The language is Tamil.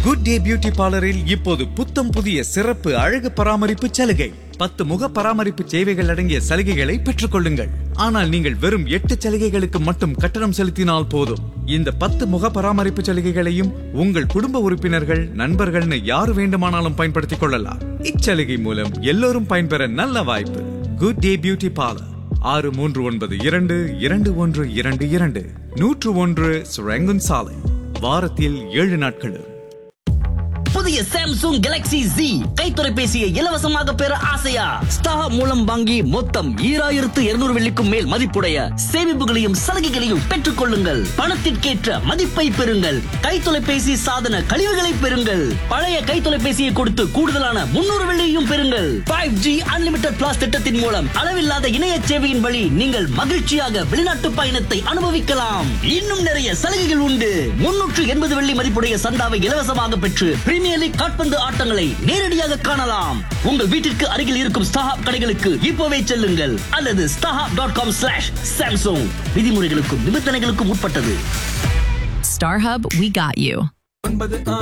குட் டே பியூட்டி பார்லரில் இப்போது புத்தம் புதிய சிறப்பு அழகு பராமரிப்பு சலுகை பத்து முக பராமரிப்பு சேவைகள் அடங்கிய சலுகைகளை பெற்றுக் கொள்ளுங்கள் ஆனால் நீங்கள் வெறும் எட்டு சலுகைகளுக்கு மட்டும் கட்டணம் செலுத்தினால் போதும் இந்த பத்து முக பராமரிப்பு சலுகைகளையும் உங்கள் குடும்ப உறுப்பினர்கள் நண்பர்கள்னு யார் வேண்டுமானாலும் பயன்படுத்திக் கொள்ளலாம் இச்சலுகை மூலம் எல்லோரும் பயன்பெற நல்ல வாய்ப்பு குட் டே பியூட்டி பார்லர் ஆறு மூன்று ஒன்பது இரண்டு இரண்டு ஒன்று இரண்டு இரண்டு நூற்று ஒன்று சுரங்கன் சாலை வாரத்தில் ஏழு நாட்களும் புதிய சாம்சங் Galaxy Z கை தொலைபேசியை இலவசமாக பெற ஆசையா ஸ்டார் மூலம் வாங்கி மொத்தம் ஈராயிரத்து இருநூறு வெள்ளிக்கும் மேல் மதிப்புடைய சேமிப்புகளையும் சலுகைகளையும் பெற்றுக் கொள்ளுங்கள் பணத்திற்கேற்ற மதிப்பை பெறுங்கள் கை தொலைபேசி சாதன கழிவுகளை பெறுங்கள் பழைய கை தொலைபேசியை கொடுத்து கூடுதலான முன்னூறு வெள்ளியையும் பெறுங்கள் ஃபைவ் ஜி அன்லிமிட்டட் பிளாஸ் திட்டத்தின் மூலம் அளவில்லாத இணைய சேவையின் வழி நீங்கள் மகிழ்ச்சியாக வெளிநாட்டு பயணத்தை அனுபவிக்கலாம் இன்னும் நிறைய சலுகைகள் உண்டு முன்னூற்று எண்பது வெள்ளி மதிப்புடைய சந்தாவை இலவசமாக பெற்று பிரீமியர் லீக் காட்பந்து ஆட்டங்களை நேரடியாக காணலாம் உங்கள் வீட்டிற்கு அருகில் இருக்கும் ஸ்டாஹாப் கடைகளுக்கு இப்போவே செல்லுங்கள் அல்லது StarHub dot com slash Samsung விதிமுறைகளுக்கும் நிபந்தனைகளுக்கும் உட்பட்டது StarHub, we got you. ஒன்பது